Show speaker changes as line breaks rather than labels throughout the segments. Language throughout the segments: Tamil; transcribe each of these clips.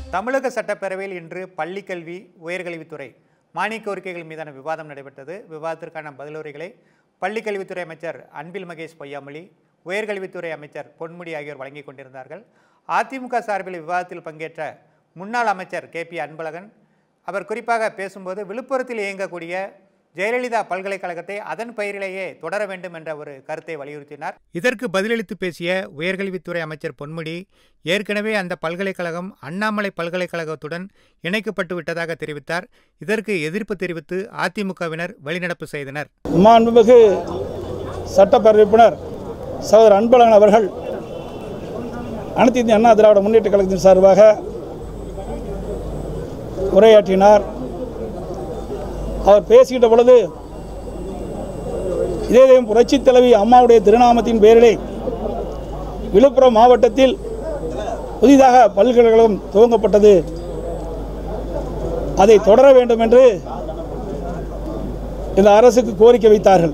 தமிழக சட்டப்பேரவையில் இன்று பள்ளிக்கல்வி உயர்கல்வித்துறை மானிய கோரிக்கைகள் மீதான விவாதம் நடைபெற்றது விவாதத்திற்கான பதிலுரைகளை பள்ளிக்கல்வித்துறை அமைச்சர் அன்பில் மகேஷ் பொய்யாமொழி உயர்கல்வித்துறை அமைச்சர் பொன்முடி ஆகியோர் வழங்கிக் கொண்டிருந்தார்கள் அதிமுக சார்பில் விவாதத்தில் பங்கேற்ற முன்னாள் அமைச்சர் கே பி அன்பழகன் அவர் குறிப்பாக பேசும்போது விழுப்புரத்தில் இயங்கக்கூடிய ஜெயலலிதா பல்கலைக்கழகத்தை அதன் பெயரிலேயே தொடர வேண்டும் என்ற ஒரு கருத்தை வலியுறுத்தினார் இதற்கு பதிலளித்து பேசிய உயர்கல்வித்துறை அமைச்சர் பொன்முடி ஏற்கனவே அந்த பல்கலைக்கழகம் அண்ணாமலை பல்கலைக்கழகத்துடன் இணைக்கப்பட்டு விட்டதாக தெரிவித்தார் இதற்கு எதிர்ப்பு தெரிவித்து அதிமுகவினர் வெளிநடப்பு செய்தனர்
மாண்புமிகு சட்டப்பேரவை உறுப்பினர் சகோதரர் அன்பழகன் அவர்கள் அனைத்து இந்திய அண்ணா திராவிட முன்னேற்ற கழகத்தின் சார்பாக உரையாற்றினார் அவர் பேசுகின்ற பொழுது இதே தெய்வம் புரட்சித் தலைவி அம்மாவுடைய திருநாமத்தின் பேரிலே விழுப்புரம் மாவட்டத்தில் புதிதாக பல்கலைக்கழகம் துவங்கப்பட்டது அதை தொடர வேண்டும் என்று இந்த அரசுக்கு கோரிக்கை வைத்தார்கள்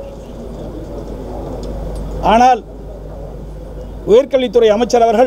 ஆனால் உயர்கல்வித்துறை அமைச்சர் அவர்கள்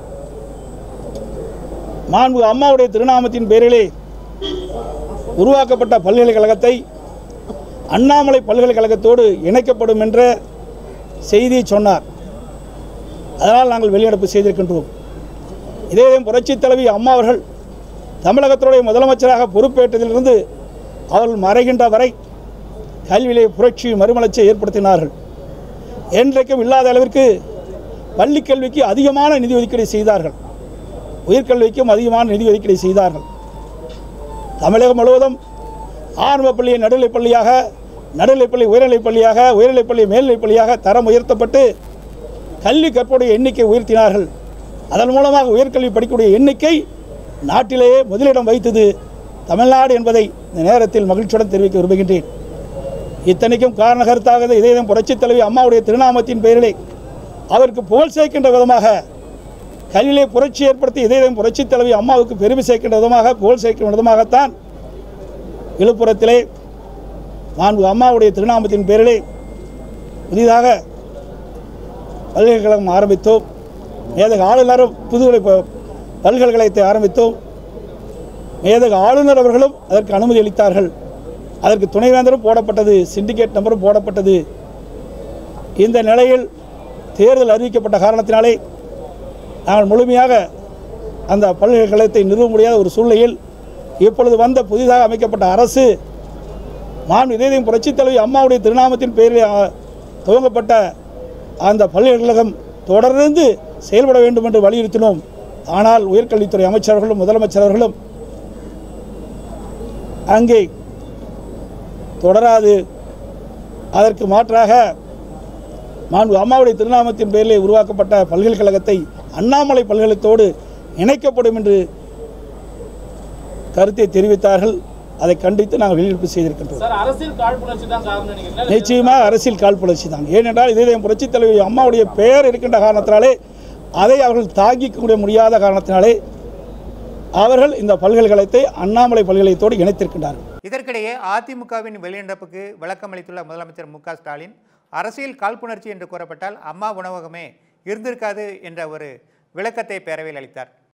மாண்பு அம்மாவுடைய திருநாமத்தின் பேரிலே உருவாக்கப்பட்ட பல்கலைக்கழகத்தை அண்ணாமலை பல்கலைக்கழகத்தோடு இணைக்கப்படும் என்ற செய்தியை சொன்னார் அதனால் நாங்கள் வெளிநடப்பு செய்திருக்கின்றோம் இதே புரட்சித் தலைவி அம்மா அவர்கள் தமிழகத்தினுடைய முதலமைச்சராக பொறுப்பேற்றதிலிருந்து அவர்கள் மறைகின்ற வரை கல்வியிலே புரட்சி மறுமலர்ச்சியை ஏற்படுத்தினார்கள் என்றைக்கும் இல்லாத அளவிற்கு பள்ளிக் கல்விக்கு அதிகமான நிதி ஒதுக்கீடு செய்தார்கள் உயர்கல்விக்கும் அதிகமான நிதி ஒதுக்கீடு செய்தார்கள் தமிழகம் முழுவதும் ஆரம்ப பள்ளியை நடுநிலைப் பள்ளியாக நடுநிலைப்பள்ளி உயர்நிலைப் பள்ளியாக உயர்நிலைப்பள்ளி மேல்நிலைப் பள்ளியாக தரம் உயர்த்தப்பட்டு கல்வி கற்புடைய எண்ணிக்கை உயர்த்தினார்கள் அதன் மூலமாக உயர்கல்வி படிக்கக்கூடிய எண்ணிக்கை நாட்டிலேயே முதலிடம் வைத்தது தமிழ்நாடு என்பதை இந்த நேரத்தில் மகிழ்ச்சியுடன் தெரிவிக்க விரும்புகின்றேன் இத்தனைக்கும் காரணகர்த்தாக இதயம் புரட்சித் தலைவி அம்மாவுடைய திருநாமத்தின் பெயரிலே அவருக்கு புகழ் சேர்க்கின்ற விதமாக கல்வியிலே புரட்சி ஏற்படுத்தி இதயம் புரட்சித் தலைவி அம்மாவுக்கு பெருமை சேர்க்கின்ற விதமாக புகழ் சேர்க்கின்ற விதமாகத்தான் விழுப்புரத்திலே நான்கு அம்மாவுடைய திருநாமத்தின் பேரிலே புதிதாக பல்கலைக்கழகம் ஆரம்பித்தோம் மேதக ஆளுநரும் புதுவை ப- பல்கலைக்கழகத்தை ஆரம்பித்தோம் மேதக ஆளுநர் அவர்களும் அதற்கு அனுமதி அளித்தார்கள் அதற்கு துணைவேந்தரும் போடப்பட்டது சிண்டிகேட் நம்பரும் போடப்பட்டது இந்த நிலையில் தேர்தல் அறிவிக்கப்பட்ட காரணத்தினாலே நாங்கள் முழுமையாக அந்த பல்கலைக்கழகத்தை நிறுவ முடியாத ஒரு சூழ்நிலையில் இப்பொழுது வந்த புதிதாக அமைக்கப்பட்ட அரசு மான் இதயம் புரட்சித் தலைவி அம்மாவுடைய திருநாமத்தின் பெயரில் ஆ, துவங்கப்பட்ட அந்த பல்கலைக்கழகம் தொடர்ந்து செயல்பட வேண்டும் என்று வலியுறுத்தினோம் ஆனால் உயர்கல்வித்துறை அமைச்சர்களும் முதலமைச்சர் அவர்களும் அங்கே தொடராது அதற்கு மாற்றாக மாண்பு அம்மாவுடைய திருநாமத்தின் பெயரிலே உருவாக்கப்பட்ட பல்கலைக்கழகத்தை அண்ணாமலை பல்கலைக்கழகத்தோடு இணைக்கப்படும் என்று கருத்தை தெரிவித்தார்கள் அதை கண்டித்து நாங்கள் வெளியிடப்பு செய்திருக்கின்றோம்
சார் அரசியல் காழ்ப்புணர்ச்சி தான் காரணம் நினைக்கிறேன்
நிச்சயமாக அரசியல் காழ்ப்புணர்ச்சி தான் ஏனென்றால் இதே புரட்சித் தலைவி அம்மாவுடைய பெயர் இருக்கின்ற காரணத்தினாலே அதை அவர்கள் தாங்கிக்க முடியாத காரணத்தினாலே அவர்கள் இந்த பல்கலைக்கழகத்தை அண்ணாமலை பல்கலைக்கழகத்தோடு இணைத்திருக்கின்றார்கள்
இதற்கிடையே அதிமுகவின் வெளிநடப்புக்கு விளக்கம் அளித்துள்ள முதலமைச்சர் மு க ஸ்டாலின் அரசியல் காழ்ப்புணர்ச்சி என்று கூறப்பட்டால் அம்மா உணவகமே இருந்திருக்காது என்ற ஒரு விளக்கத்தை பேரவையில் அளித்தார்